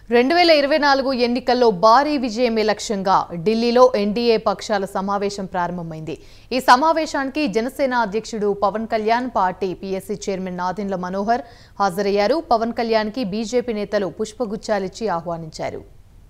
రెండు వేల ఇరవై నాలుగు ఎన్నికల్లో భారీ విజయమే లక్ష్యంగా ఢిల్లీలో ఎన్డీఏ పక్షాల సమావేశం ప్రారంభమైంది ఈ సమావేశానికి జనసేన అధ్యక్షుడు Pawan Kalyan party PSC chairman Nadendla Manohar హాజరయ్యారు పవన్ కళ్యాణ్కి బీజేపీ నేతలు పుష్పగుచ్చాలిచ్చి ఆహ్వానించారు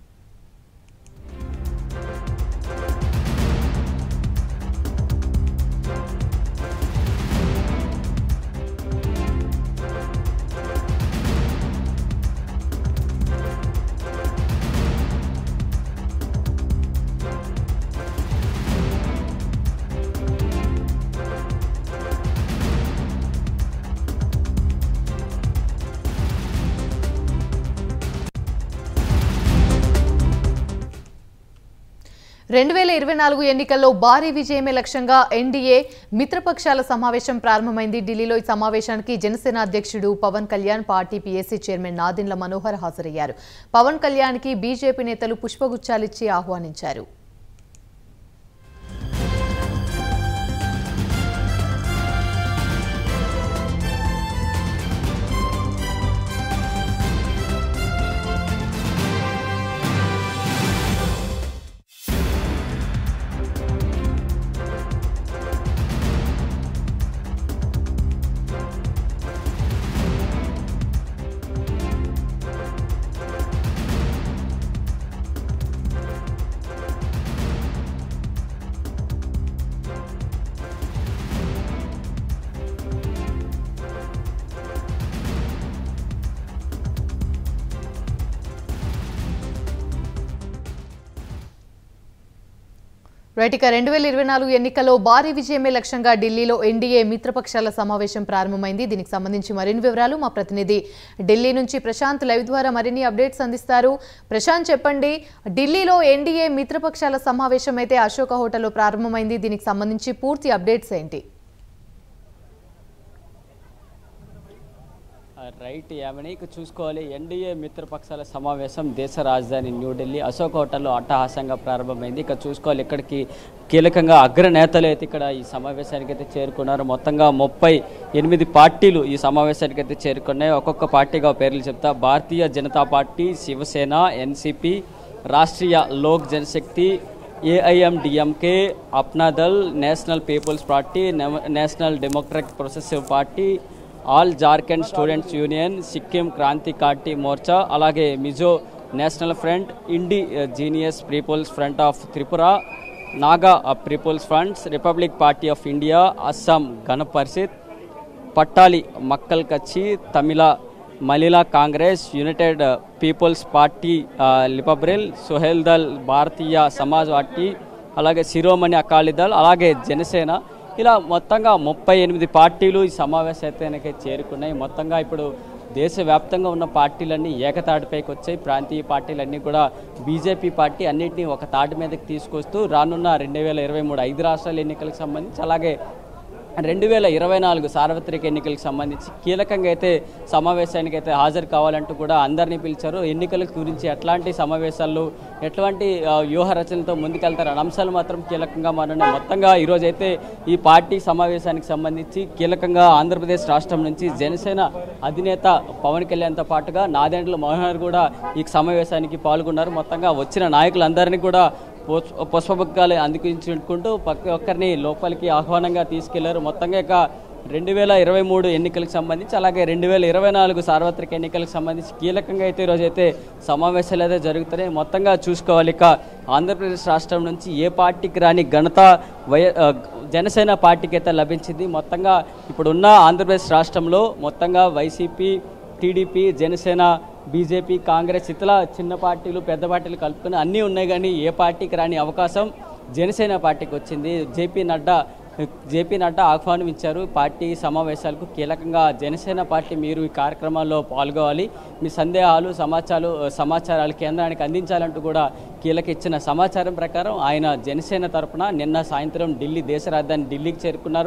రెండు వేల ఇరవై నాలుగు ఎన్నికల్లో భారీ విజయమే లక్ష్యంగా ఎన్డీఏ మిత్రపక్షాల సమావేశం ప్రారంభమైంది ఢిల్లీలో ఈ సమావేశానికి జనసేన అధ్యక్షుడు Pawan Kalyan party PSC chairman Nadendla Manohar హాజరయ్యారు పవన్ కళ్యాణ్కి బీజేపీ నేతలు పుష్పగుచ్చాలిచ్చి ఆహ్వానించారు రైట్ ఇక రెండు వేల ఇరవై నాలుగు ఎన్నికల్లో భారీ విజయమే లక్ష్యంగా ఢిల్లీలో ఎన్డీఏ మిత్రపక్షాల సమావేశం ప్రారంభమైంది దీనికి సంబంధించి మరిన్ని వివరాలు మా ప్రతినిధి ఢిల్లీ నుంచి ప్రశాంత్ లైవ్ ద్వారా మరిన్ని అప్డేట్స్ అందిస్తారు ప్రశాంత్ చెప్పండి ఢిల్లీలో ఎన్డీఏ మిత్రపక్షాల సమావేశం అయితే అశోక హోటల్లో ప్రారంభమైంది దీనికి సంబంధించి పూర్తి అప్డేట్స్ ఏంటి రైట్ యామని ఇక చూసుకోవాలి ఎన్డీఏ మిత్రపక్షాల సమావేశం దేశ రాజధాని న్యూఢిల్లీ అశోక్ హోటల్లో అట్టహాసంగా ప్రారంభమైంది ఇక చూసుకోవాలి ఇక్కడికి కీలకంగా అగ్రనేతలు అయితే ఇక్కడ ఈ సమావేశానికి అయితే చేరుకున్నారు మొత్తంగా ముప్పై ఎనిమిది పార్టీలు ఈ సమావేశానికి అయితే చేరుకున్నాయి ఒక్కొక్క పార్టీగా పేర్లు చెప్తా Bharatiya Janata party Shiv Sena NCP Rashtriya Lok Janshakti AIADMK Apna Dal national people's party national democratic progressive party all Jharkhand students union Sikkim Kranti party Morcha అలాగే Mizo national front indigenous people's front of Tripura Naga people's fronts republic party of India Assam Gana Parishad Pattali Makkal Katchi Tamil Maanila Congress united people's party liberal Suhel Dal Bharatiya Samaj party అలాగే శిరోమణి అకాలీదల్ అలాగే జనసేన ఇలా మొత్తంగా ముప్పై ఎనిమిది పార్టీలు ఈ సమావేశానికి చేరుకున్నాయి మొత్తంగా ఇప్పుడు దేశవ్యాప్తంగా ఉన్న పార్టీలన్నీ ఏకతాటిపైకి వచ్చాయి ప్రాంతీయ పార్టీలన్నీ కూడా బీజేపీ పార్టీ అన్నింటినీ ఒక తాటి మీదకి తీసుకొస్తూ రానున్న రెండు వేల ఇరవై మూడు ఐదు రాష్ట్రాల ఎన్నికలకు సంబంధించి అలాగే రెండు వేల ఇరవై నాలుగు సార్వత్రిక ఎన్నికలకు సంబంధించి కీలకంగా అయితే సమావేశానికి అయితే హాజరు కావాలంటూ కూడా అందరినీ పిలిచారు ఎన్నికల గురించి ఎట్లాంటి సమావేశాలు ఎట్లాంటి ఆ, వ్యూహ రచనలతో ముందుకెళ్తారు అనే అంశాలు మాత్రం కీలకంగా మారినాయి మొత్తంగా ఈరోజు అయితే ఈ పార్టీ సమావేశానికి సంబంధించి కీలకంగా ఆంధ్రప్రదేశ్ రాష్ట్రం నుంచి జనసేన అధినేత పవన్ కళ్యాణ్తో పాటుగా నాదెండ్ల మనోహర్ కూడా ఈ సమావేశానికి పాల్గొన్నారు మొత్తంగా వచ్చిన నాయకులందరినీ కూడా పుష్ప- పుష్పబుక్కాలు అందించుకుంటూ ప్రతి ఒక్కరిని లోపలికి ఆహ్వానంగా తీసుకెళ్లారు మొత్తంగా ఇక రెండు వేల ఇరవై మూడు ఎన్నికలకు సంబంధించి అలాగే రెండు వేల ఇరవై నాలుగు సార్వత్రిక ఎన్నికలకు సంబంధించి కీలకంగా అయితే ఈరోజు అయితే సమావేశాలు అయితే జరుగుతున్నాయి మొత్తంగా చూసుకోవాలి ఇక ఆంధ్రప్రదేశ్ రాష్ట్రం నుంచి ఏ పార్టీకి రాని ఘనత వయ ఆ, జనసేన పార్టీకి అయితే లభించింది మొత్తంగా ఇప్పుడున్న ఆంధ్రప్రదేశ్ రాష్ట్రంలో మొత్తంగా YCP TDP Janasena BJP Congress ఇతర చిన్న పార్టీలు పెద్ద పార్టీలు కలుపుకొని అన్నీ ఉన్నాయి కానీ ఏ పార్టీకి రాని అవకాశం జనసేన పార్టీకి వచ్చింది జేపీ నడ్డా జేపీ నడ్డా ఆహ్వానం ఇచ్చారు పార్టీ సమావేశాలకు కీలకంగా జనసేన పార్టీ మీరు ఈ కార్యక్రమాల్లో పాల్గొవాలి మీ సందేహాలు సమాచారాలు సమాచారాలు కేంద్రానికి అందించాలంటూ కూడా కీలక ఇచ్చిన సమాచారం ప్రకారం ఆయన జనసేన తరపున నిన్న సాయంత్రం ఢిల్లీ దేశ రాజధాని ఢిల్లీకి చేరుకున్నారు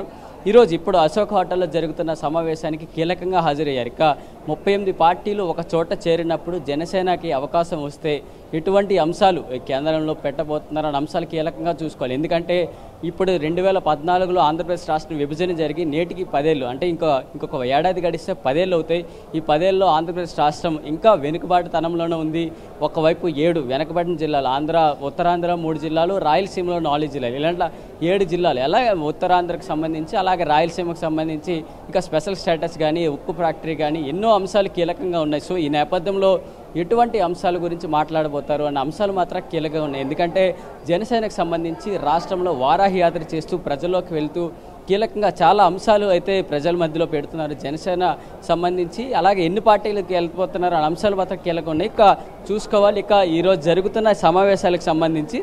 ఈరోజు ఇప్పుడు అశోక్ హోటల్లో జరుగుతున్న సమావేశానికి కీలకంగా హాజరయ్యారు ఇక ముప్పై ఎనిమిది పార్టీలు ఒక చోట చేరినప్పుడు జనసేనకి అవకాశం వస్తే ఎటువంటి అంశాలు ఈ కేంద్రంలో పెట్టబోతున్నారన్న అంశాలు కీలకంగా చూసుకోవాలి ఎందుకంటే ఇప్పుడు రెండు వేల పద్నాలుగులో ఆంధ్రప్రదేశ్ రాష్ట్రం విభజన జరిగి నేటికి పదేళ్ళు అంటే ఇంకో ఇంకొక ఏడాది గడిస్తే పదేళ్ళు అవుతాయి ఈ పదేళ్ళలో ఆంధ్రప్రదేశ్ రాష్ట్రం ఇంకా వెనుకబాటుతనంలోనే ఉంది ఒకవైపు ఏడు వెనుకబడిన జిల్లాలు ఆంధ్ర ఉత్తరాంధ్ర మూడు జిల్లాలు రాయలసీమలో నాలుగు జిల్లాలు ఇలాంటి ఏడు జిల్లాలు అలాగే ఉత్తరాంధ్రకు సంబంధించి అలాగే రాయలసీమకు సంబంధించి ఇంకా స్పెషల్ స్టేటస్ కానీ ఉక్కు ఫ్యాక్టరీ కానీ ఎన్నో అంశాలు కీలకంగా ఉన్నాయి సో ఈ నేపథ్యంలో ఎటువంటి అంశాల గురించి మాట్లాడబోతారు అన్న అంశాలు మాత్రం కీలకంగా ఉన్నాయి ఎందుకంటే జనసేనకు సంబంధించి రాష్ట్రంలో వారాహి యాత్ర చేస్తూ ప్రజల్లోకి వెళ్తూ కీలకంగా చాలా అంశాలు అయితే ప్రజల మధ్యలో పెడుతున్నారు జనసేన సంబంధించి అలాగే ఎన్ని పార్టీలకు వెళ్ళిపోతున్నారు అనే అంశాలు మాత్రం కీలకంగా ఉన్నాయి ఇక చూసుకోవాలి ఇక ఈరోజు జరుగుతున్న సమావేశాలకు సంబంధించి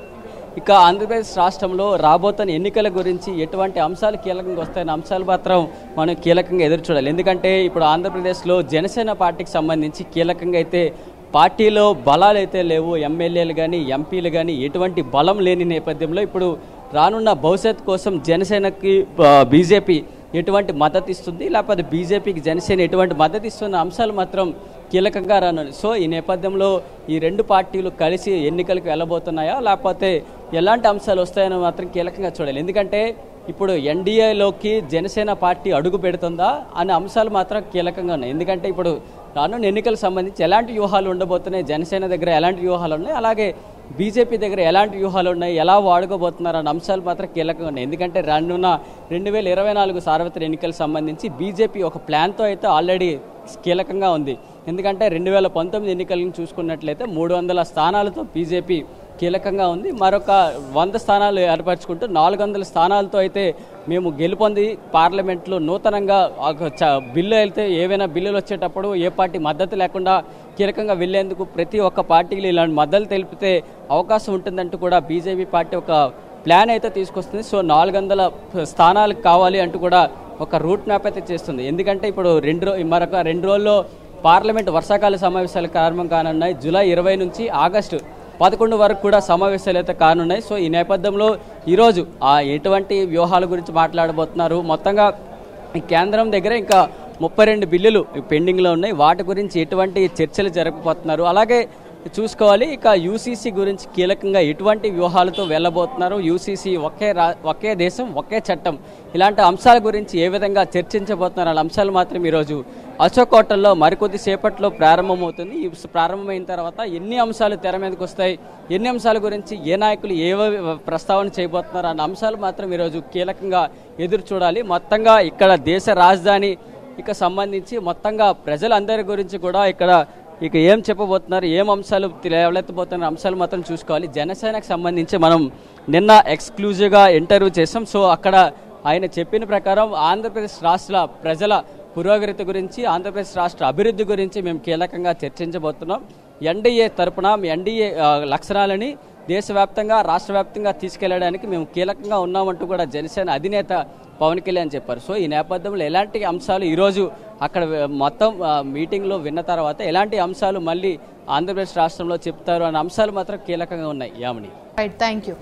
ఇక ఆంధ్రప్రదేశ్ రాష్ట్రంలో రాబోతున్న ఎన్నికల గురించి ఎటువంటి అంశాలు కీలకంగా వస్తాయన్న అంశాలు మాత్రం మనం కీలకంగా ఎదురు చూడాలి ఎందుకంటే ఇప్పుడు ఆంధ్రప్రదేశ్లో జనసేన పార్టీకి సంబంధించి కీలకంగా అయితే పార్టీలో బలాలు అయితే లేవు ఎమ్మెల్యేలు కానీ ఎంపీలు కానీ ఎటువంటి బలం లేని నేపథ్యంలో ఇప్పుడు రానున్న భవిష్యత్ కోసం జనసేనకి బీజేపీ ఎటువంటి మద్దతు ఇస్తుంది లేకపోతే బీజేపీకి జనసేన ఎటువంటి మద్దతు ఇస్తున్న అంశాలు మాత్రం కీలకంగా రానున్నాయి సో ఈ నేపథ్యంలో ఈ రెండు పార్టీలు కలిసి ఎన్నికలకు వెళ్ళబోతున్నాయా లేకపోతే ఎలాంటి అంశాలు వస్తాయని మాత్రం కీలకంగా చూడాలి ఎందుకంటే ఇప్పుడు ఎన్డీఏలోకి జనసేన పార్టీ అడుగు పెడుతుందా అనే అంశాలు మాత్రం కీలకంగా ఉన్నాయి ఎందుకంటే ఇప్పుడు రానున్న ఎన్నికలకు సంబంధించి ఎలాంటి వ్యూహాలు ఉండబోతున్నాయి జనసేన దగ్గర ఎలాంటి వ్యూహాలు ఉన్నాయి అలాగే బీజేపీ దగ్గర ఎలాంటి వ్యూహాలు ఉన్నాయి ఎలా వాడుకోబోతున్నారు అన్న అంశాలు మాత్రం కీలకంగా ఉన్నాయి ఎందుకంటే రానున్న రెండు వేల ఇరవై నాలుగు సార్వత్రిక ఎన్నికలకు సంబంధించి బీజేపీ ఒక ప్లాన్తో అయితే ఆల్రెడీ కీలకంగా ఉంది ఎందుకంటే రెండు వేల పంతొమ్మిది ఎన్నికలను చూసుకున్నట్లయితే మూడు వందల స్థానాలతో బీజేపీ కీలకంగా ఉంది మరొక వంద స్థానాలు ఏర్పరచుకుంటూ నాలుగు వందల స్థానాలతో అయితే మేము గెలుపొంది పార్లమెంట్లో నూతనంగా ఒక చ- బిల్లు అయితే ఏవైనా బిల్లులు వచ్చేటప్పుడు ఏ పార్టీ మద్దతు లేకుండా కీలకంగా వెళ్లేందుకు ప్రతి ఒక్క పార్టీలు ఇలాంటి మద్దతు తెలిపితే అవకాశం ఉంటుందంటూ కూడా బీజేపీ పార్టీ ఒక ప్లాన్ అయితే తీసుకొస్తుంది సో నాలుగు వందల స్థానాలు కావాలి అంటూ కూడా ఒక రూట్ మ్యాప్ అయితే చేస్తుంది ఎందుకంటే ఇప్పుడు రెండు రో మరొక రెండు రోజుల్లో పార్లమెంట్ వర్షాకాల సమావేశాలు ప్రారంభం కానున్నాయి జూలై ఇరవై నుంచి ఆగస్టు పదకొండు వరకు కూడా సమావేశాలు అయితే కానున్నాయి సో ఈ నేపథ్యంలో ఈరోజు ఆ ఎటువంటి వ్యూహాల గురించి మాట్లాడబోతున్నారు మొత్తంగా ఈ కేంద్రం దగ్గర ఇంకా ముప్పై రెండు బిల్లులు పెండింగ్లో ఉన్నాయి వాటి గురించి ఎటువంటి చర్చలు జరగబోతున్నారు అలాగే చూసుకోవాలి ఇక యూసీసీ గురించి కీలకంగా ఎటువంటి వ్యూహాలతో వెళ్ళబోతున్నారు యూసీసీ ఒకే రా ఒకే దేశం ఒకే చట్టం ఇలాంటి అంశాల గురించి ఏ విధంగా చర్చించబోతున్నారు అనే అంశాలు మాత్రం ఈరోజు అశోక్ హోటల్లో మరికొద్ది సేపట్లో ప్రారంభమవుతుంది ఈ ప్రారంభమైన తర్వాత ఎన్ని అంశాలు తెర మీదకి వస్తాయి ఎన్ని అంశాల గురించి ఏ నాయకులు ఏ ప్రస్తావన చేయబోతున్నారు అన్న అంశాలు మాత్రం ఈరోజు కీలకంగా ఎదురు చూడాలి మొత్తంగా ఇక్కడ దేశ రాజధాని ఇక సంబంధించి మొత్తంగా ప్రజలందరి గురించి కూడా ఇక్కడ ఇక ఏం చెప్పబోతున్నారు ఏం అంశాలు లేవలెత్తబోతున్న అంశాలు మాత్రం చూసుకోవాలి జనసేనకు సంబంధించి మనం నిన్న ఎక్స్క్లూజివ్గా ఇంటర్వ్యూ చేసాం సో అక్కడ ఆయన చెప్పిన ప్రకారం ఆంధ్రప్రదేశ్ రాష్ట్ర ప్రజల పురోగతి గురించి ఆంధ్రప్రదేశ్ రాష్ట్ర అభివృద్ధి గురించి మేము కీలకంగా చర్చించబోతున్నాం ఎన్డీఏ తరపున ఎన్డీఏ లక్షణాలని దేశవ్యాప్తంగా రాష్ట్ర వ్యాప్తంగా తీసుకెళ్లడానికి మేము కీలకంగా ఉన్నామంటూ కూడా జనసేన అధినేత పవన్ కళ్యాణ్ చెప్పారు సో ఈ నేపథ్యంలో ఎలాంటి అంశాలు ఈరోజు అక్కడ మొత్తం ఆ, మీటింగ్లో విన్న తర్వాత ఎలాంటి అంశాలు మళ్ళీ ఆంధ్రప్రదేశ్ రాష్ట్రంలో చెప్తారు అనే అంశాలు మాత్రం కీలకంగా ఉన్నాయి Yamini right thank you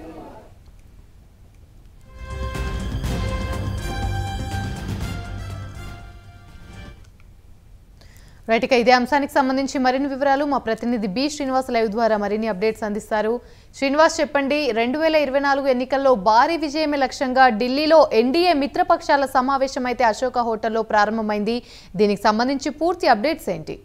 right ఇక ఇదే అంశానికి సంబంధించి మరిన్ని వివరాలు మా ప్రతినిధి బి శ్రీనివాస్ లైవ్ ద్వారా మరిన్ని అప్డేట్స్ అందిస్తారు శ్రీనివాస్ చెప్పండి రెండు వేల ఇరవై నాలుగు ఎన్నికల్లో భారీ విజయమే లక్ష్యంగా ఢిల్లీలో ఎన్డీఏ మిత్రపక్షాల సమావేశం అయితే అశోక హోటల్లో ప్రారంభమైంది దీనికి సంబంధించి పూర్తి అప్డేట్స్ ఏంటి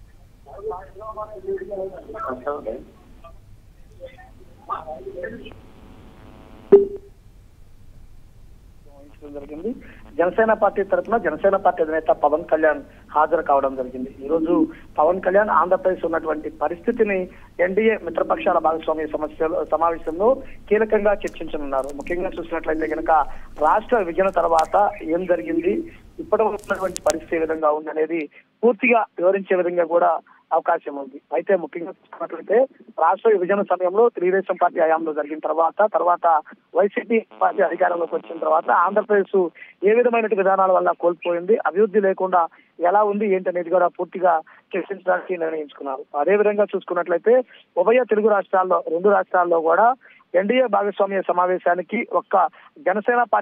నిర్వహించడం జరిగింది జనసేన పార్టీ తరఫున జనసేన పార్టీ అధినేత పవన్ కళ్యాణ్ హాజరు కావడం జరిగింది ఈ రోజు పవన్ కళ్యాణ్ ఆంధ్రప్రదేశ్ ఉన్నటువంటి పరిస్థితిని ఎన్డీఏ మిత్రపక్షాల భాగస్వామ్య సమస్యలో సమావేశంలో కీలకంగా చర్చించనున్నారు ముఖ్యంగా చూసినట్లయితే కనుక రాష్ట్ర విభజన తర్వాత ఏం జరిగింది ఇప్పటి వరకు ఉన్నటువంటి పరిస్థితి ఏ విధంగా ఉంది అనేది పూర్తిగా వివరించే విధంగా కూడా అవకాశం ఉంది అయితే ముఖ్యంగా చూసుకున్నట్లయితే రాష్ట్ర విభజన సమయంలో తెలుగుదేశం పార్టీ హయాంలో జరిగిన తర్వాత తర్వాత వైసీపీ పార్టీ అధికారంలోకి వచ్చిన తర్వాత ఆంధ్రప్రదేశ్ ఏ విధమైన విధానాల వల్ల కోల్పోయింది అభివృద్ధి లేకుండా ఎలా ఉంది ఏంటి అనేది కూడా పూర్తిగా చర్చించడానికి నిర్ణయించుకున్నారు అదే విధంగా చూసుకున్నట్లయితే ఉభయ తెలుగు రాష్ట్రాల్లో రెండు రాష్ట్రాల్లో కూడా ఎన్డీఏ భాగస్వామ్య సమావేశానికి ఒక్క జనసేన పార్టీ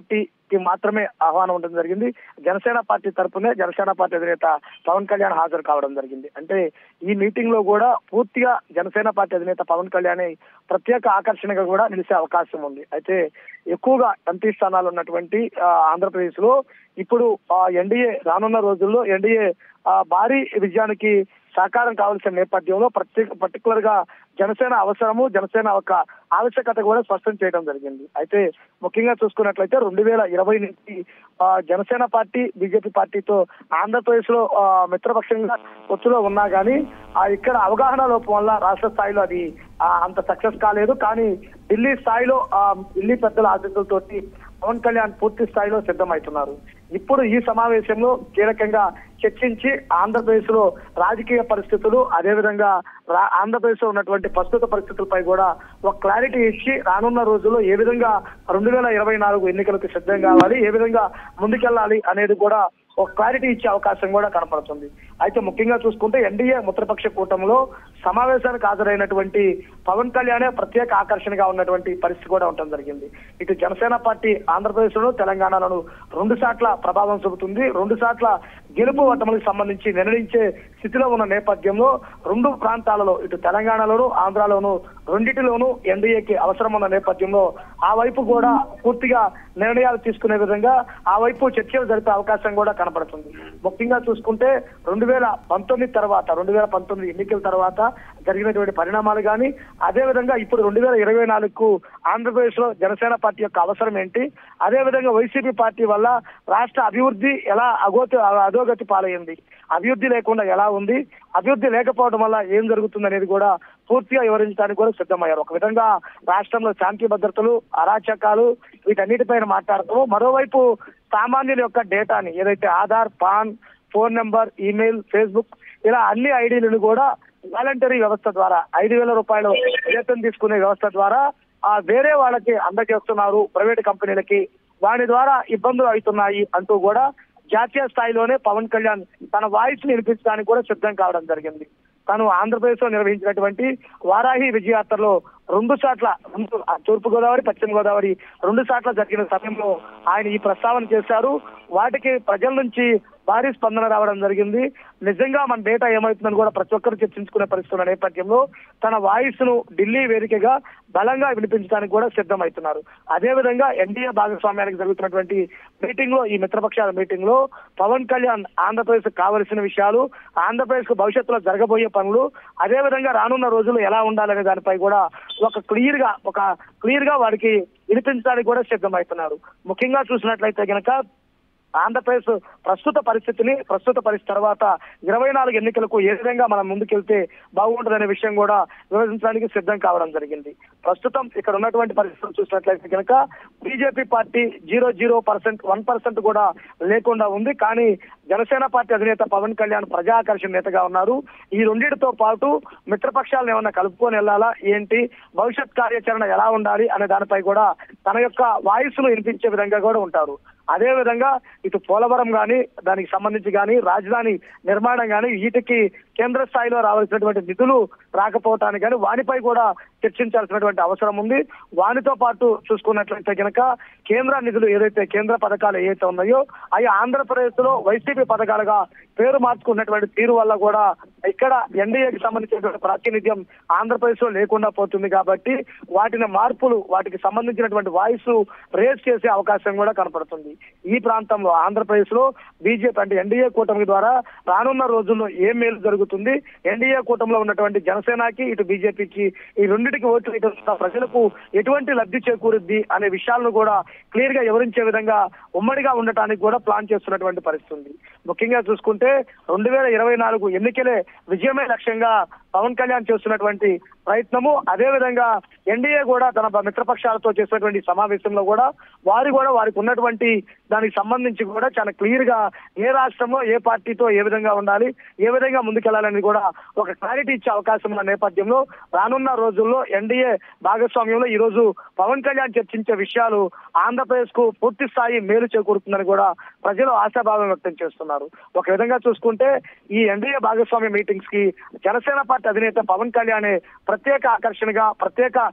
కి మాత్రమే ఆహ్వానం ఉండడం జరిగింది జనసేన పార్టీ తరపునే జనసేన పార్టీ అధినేత పవన్ కళ్యాణ్ హాజరు కావడం జరిగింది అంటే ఈ మీటింగ్ లో కూడా పూర్తిగా జనసేన పార్టీ అధినేత పవన్ కళ్యాణ్ ప్రత్యేక ఆకర్షణగా కూడా నిలిచే అవకాశం ఉంది అయితే ఎక్కువగా ఎంపీ స్థానాలు ఉన్నటువంటి ఆ, ఆంధ్రప్రదేశ్ లో ఇప్పుడు ఎన్డీఏ రానున్న రోజుల్లో ఎన్డీఏ భారీ విజయానికి సహకారం కావాల్సిన నేపథ్యంలో ప్రత్యేక పర్టికులర్ గా జనసేన అవసరము జనసేన ఒక ఆవశ్యకత కూడా స్పష్టం చేయడం జరిగింది అయితే ముఖ్యంగా చూసుకున్నట్లయితే రెండు వేల ఇరవై నుంచి ఆ, జనసేన పార్టీ బీజేపీ పార్టీతో ఆంధ్రప్రదేశ్ లో ఆ, మిత్రపక్షంగా పొత్తులో ఉన్నా కానీ ఆ ఇక్కడ అవగాహన లోపం వల్ల రాష్ట్ర స్థాయిలో అది ఆ, అంత సక్సెస్ కాలేదు కానీ ఢిల్లీ స్థాయిలో ఆ, ఢిల్లీ పెద్దల ఆశీస్సులతోటి పవన్ కళ్యాణ్ పూర్తి స్థాయిలో సిద్ధమవుతున్నారు ఇప్పుడు ఈ సమావేశంలో కీలకంగా చర్చించి ఆంధ్రప్రదేశ్ లో రాజకీయ పరిస్థితులు అదేవిధంగా రా- ఆంధ్రప్రదేశ్ లో ఉన్నటువంటి ప్రస్తుత పరిస్థితులపై కూడా ఒక క్లారిటీ ఇచ్చి రానున్న రోజుల్లో ఏ విధంగా రెండు వేల ఇరవై నాలుగు ఎన్నికలకు సిద్ధం కావాలి ఏ విధంగా ముందుకెళ్లాలి అనేది కూడా ఒక క్లారిటీ ఇచ్చే అవకాశం కూడా కనపడుతుంది అయితే ముఖ్యంగా చూసుకుంటే ఎన్డీఏ మిత్రపక్ష కూటమిలో సమావేశానికి హాజరైనటువంటి పవన్ కళ్యాణే ప్రత్యేక ఆకర్షణగా ఉన్నటువంటి పరిస్థితి కూడా ఉండడం జరిగింది ఇటు జనసేన పార్టీ ఆంధ్రప్రదేశ్ లోను తెలంగాణలోను రెండు సాట్ల ప్రభావం చూపుతుంది రెండు సాట్ల గెలుపు ఓటములకు సంబంధించి నిర్ణయించే స్థితిలో ఉన్న నేపథ్యంలో రెండు ప్రాంతాలలో ఇటు తెలంగాణలోను ఆంధ్రాలోను రెండిటిలోనూ ఎన్డీఏకి అవసరం ఉన్న నేపథ్యంలో ఆ వైపు కూడా పూర్తిగా నిర్ణయాలు తీసుకునే విధంగా ఆ వైపు చర్చలు జరిపే అవకాశం కూడా కనపడుతుంది ముఖ్యంగా చూసుకుంటే రెండు వేల పంతొమ్మిది తర్వాత రెండు వేల పంతొమ్మిది ఎన్నికల తర్వాత జరిగినటువంటి పరిణామాలు కానీ అదే విధంగా ఇప్పుడు రెండు వేల ఇరవై నాలుగుకు ఆంధ్రప్రదేశ్ లో జనసేన పార్టీ యొక్క అవసరం ఏంటి అదే విధంగా వైసీపీ పార్టీ వల్ల రాష్ట్ర అభివృద్ధి ఎలా అగోతి అధోగతి పాలైంది అభివృద్ధి లేకుండా ఎలా ఉంది అభివృద్ధి లేకపోవడం వల్ల ఏం జరుగుతుంది అనేది కూడా పూర్తిగా వివరించడానికి కూడా సిద్ధమయ్యారు ఒక విధంగా రాష్ట్రంలో శాంతి భద్రతలు అరాచకాలు వీటన్నిటిపైన మాట్లాడుతూ మరోవైపు సామాన్యుల యొక్క డేటాని ఏదైతే Aadhaar PAN phone number email Facebook ఇలా అన్ని ఐడీలను కూడా వాలంటరీ వ్యవస్థ ద్వారా ఐదు వేల రూపాయలు వేతనం తీసుకునే వ్యవస్థ ద్వారా ఆ వేరే వాళ్ళకి అందజేస్తున్నారు ప్రైవేట్ కంపెనీలకి వాటి ద్వారా ఇబ్బందులు అవుతున్నాయి అంటూ కూడా జాతీయ స్థాయిలోనే పవన్ కళ్యాణ్ తన వాయిస్ ని వినిపించడానికి కూడా సిద్ధం కావడం జరిగింది తను ఆంధ్రప్రదేశ్ లో నిర్వహించినటువంటి వారాహి విజయయాత్రలో రెండు సార్ల రెండు తూర్పు గోదావరి పశ్చిమ గోదావరి రెండు సార్ల జరిగిన సమయంలో ఆయన ఈ ప్రస్తావన చేశారు వాటికి ప్రజల నుంచి భారీ స్పందన రావడం జరిగింది నిజంగా మన డేటా ఏమవుతుందని కూడా ప్రతి ఒక్కరు చర్చించుకునే పరిస్థితి ఉన్న నేపథ్యంలో తన వాయిస్ ను ఢిల్లీ వేదికగా బలంగా వినిపించడానికి కూడా సిద్ధమవుతున్నారు అదే విధంగా ఎన్డీఏ భాగస్వామ్యానికి జరుగుతున్నటువంటి మీటింగ్ లో ఈ మిత్రపక్షాల మీటింగ్ లో పవన్ కళ్యాణ్ ఆంధ్రప్రదేశ్ కావలసిన విషయాలు ఆంధ్రప్రదేశ్ కు భవిష్యత్తులో జరగబోయే పనులు అదే విధంగా రానున్న రోజుల్లో ఎలా ఉండాలనే దానిపై కూడా ఒక క్లియర్ గా ఒక క్లియర్ గా వాడికి వినిపించడానికి కూడా సిద్ధమవుతున్నారు ముఖ్యంగా చూసినట్లయితే గనక ఆంధ్రప్రదేశ్ ప్రస్తుత పరిస్థితిని ప్రస్తుత పరిస్థితి తర్వాత ఇరవై నాలుగు ఎన్నికలకు ఏ విధంగా మనం ముందుకెళ్తే బాగుంటుందనే విషయం కూడా వివరించడానికి సిద్ధం కావడం జరిగింది ప్రస్తుతం ఇక్కడ ఉన్నటువంటి పరిస్థితులు చూసినట్లయితే కనుక BJP party zero zero percent one percent కూడా లేకుండా ఉంది కానీ జనసేన పార్టీ అధినేత పవన్ కళ్యాణ్ ప్రజాకర్షణ నేతగా ఉన్నారు ఈ రెండింటితో పాటు మిత్రపక్షాలను ఏమన్నా కలుపుకొని వెళ్ళాలా ఏంటి భవిష్యత్ కార్యాచరణ ఎలా ఉండాలి అనే దానిపై కూడా తన యొక్క వాయిస్ ను వినిపించే విధంగా కూడా ఉంటారు అదే విధంగా ఇటు పోలవరం గాని దానికి సంబంధించి గాని రాజధాని నిర్మాణం గాని వీటికి కేంద్ర స్థాయిలో రావాల్సినటువంటి నిధులు రాకపోవటానికి కానీ వానిపై కూడా చర్చించాల్సినటువంటి అవసరం ఉంది వానితో పాటు చూసుకున్నట్లయితే కనుక కేంద్ర నిధులు ఏదైతే కేంద్ర పథకాలు ఏవైతే ఉన్నాయో అవి ఆంధ్రప్రదేశ్ లో వైసీపీ పథకాలుగా పేరు మార్చుకున్నటువంటి తీరు వల్ల కూడా ఇక్కడ ఎన్డీఏకి సంబంధించినటువంటి ప్రాతినిధ్యం ఆంధ్రప్రదేశ్ లో లేకుండా పోతుంది కాబట్టి వాటిని మార్పులు వాటికి సంబంధించినటువంటి వాయిస్ రేస్ చేసే అవకాశం కూడా కనపడుతుంది ఈ ప్రాంతంలో ఆంధ్రప్రదేశ్ లో బీజేపీ అంటే ఎన్డీఏ కూటమి ద్వారా రానున్న రోజుల్లో ఏం మేలు జరుగుతుంది ఎన్డీఏ కూటమిలో ఉన్నటువంటి జనసేనకి ఇటు బీజేపీకి ఈ రెండింటికి ఓట్లు వేయడం ప్రజలకు ఎటువంటి లబ్ధి చేకూరుద్ది అనే విషయాలను కూడా క్లియర్ గా వివరించే విధంగా ఉమ్మడిగా ఉండటానికి కూడా ప్లాన్ చేస్తున్నటువంటి పరిస్థితి ఉంది ముఖ్యంగా చూసుకుంటే రెండు వేల ఇరవై నాలుగు ఎన్నికలే విజయమే లక్ష్యంగా పవన్ కళ్యాణ్ చేస్తున్నటువంటి ప్రయత్నము అదే విధంగా ఎన్డీఏ కూడా తన మిత్రపక్షాలతో చేసినటువంటి సమావేశంలో కూడా వారు కూడా వారికి ఉన్నటువంటి దానికి సంబంధించి కూడా చాలా క్లియర్ గా ఏ రాష్ట్రంలో ఏ పార్టీతో ఏ విధంగా ఉండాలి ఏ విధంగా ముందుకెళ్లాలని కూడా ఒక క్లారిటీ ఇచ్చే అవకాశం ఉన్న నేపథ్యంలో రానున్న రోజుల్లో ఎన్డీఏ భాగస్వామ్యంలో ఈ రోజు పవన్ కళ్యాణ్ చర్చించే విషయాలు ఆంధ్రప్రదేశ్ కు పూర్తి స్థాయి మేలు చేకూరుతుందని కూడా ప్రజలు ఆశాభావం వ్యక్తం చేస్తున్నారు ఒక విధంగా చూసుకుంటే ఈ ఎన్డీఏ భాగస్వామ్య మీటింగ్స్ కి జనసేన పార్టీ అధినేత పవన్ కళ్యాణ్ ప్రత్యేక ఆకర్షణగా ప్రత్యేక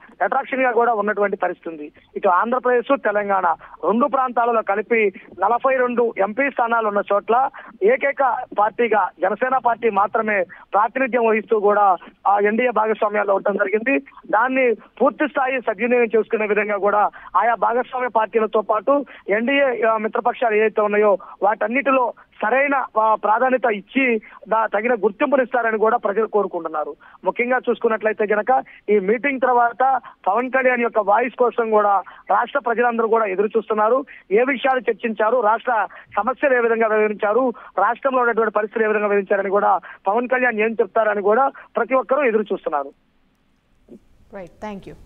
అట్రాక్షన్ గా కూడా ఉన్నటువంటి పరిస్థితి ఉంది ఇటు ఆంధ్రప్రదేశ్ తెలంగాణ రెండు ప్రాంతాలలో కలిపి నలభై రెండు ఎంపీ స్థానాలు ఉన్న చోట్ల ఏకైక పార్టీగా జనసేన పార్టీ మాత్రమే ప్రాతినిధ్యం వహిస్తూ కూడా ఆ ఎన్డీఏ భాగస్వామ్యాల్లో ఉండటం జరిగింది దాన్ని పూర్తి స్థాయి సద్వినియోగం చేసుకునే విధంగా కూడా ఆయా భాగస్వామ్య పార్టీలతో పాటు ఎన్డీఏ ఆ, మిత్రపక్షాలు ఏవైతే ఉన్నాయో వాటన్నిటిలో సరైన ఆ, ప్రాధాన్యత ఇచ్చి దా- తగిన గుర్తింపునిస్తారని కూడా ప్రజలు కోరుకుంటున్నారు ముఖ్యంగా చూసుకున్నట్లయితే గనక ఈ మీటింగ్ తర్వాత పవన్ కళ్యాణ్ యొక్క వాయిస్ కోసం కూడా రాష్ట్ర ప్రజలందరూ కూడా ఎదురు చూస్తున్నారు ఏ విషయాలు చర్చించారు రాష్ట్ర సమస్యలు ఏ విధంగా వివరించారు రాష్ట్రంలో ఉన్నటువంటి పరిస్థితులు ఏ విధంగా వివరించారని కూడా పవన్ కళ్యాణ్ ఏం చెప్తారని కూడా ప్రతి ఒక్కరూ ఎదురు చూస్తున్నారు రైట్ థ్యాంక్ యూ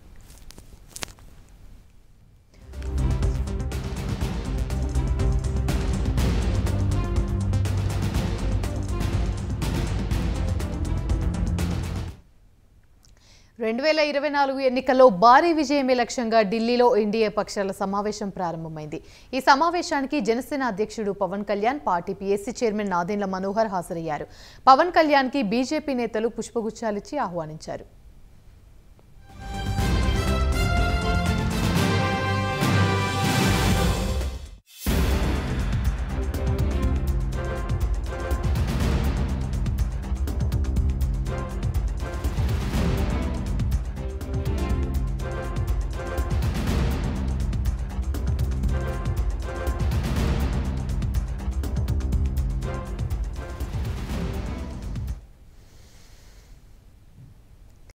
రెండు వేల ఇరవై నాలుగు ఎన్నికల్లో భారీ విజయమే లక్ష్యంగా ఢిల్లీలో ఎన్డీఏ పక్షాల సమావేశం ప్రారంభమైంది ఈ సమావేశానికి జనసేన అధ్యక్షుడు Pawan Kalyan party PSC chairman Nadendla Manohar హాజరయ్యారు పవన్ కళ్యాణ్కి బీజేపీ నేతలు పుష్పగుచ్చాలిచ్చి ఆహ్వానించారు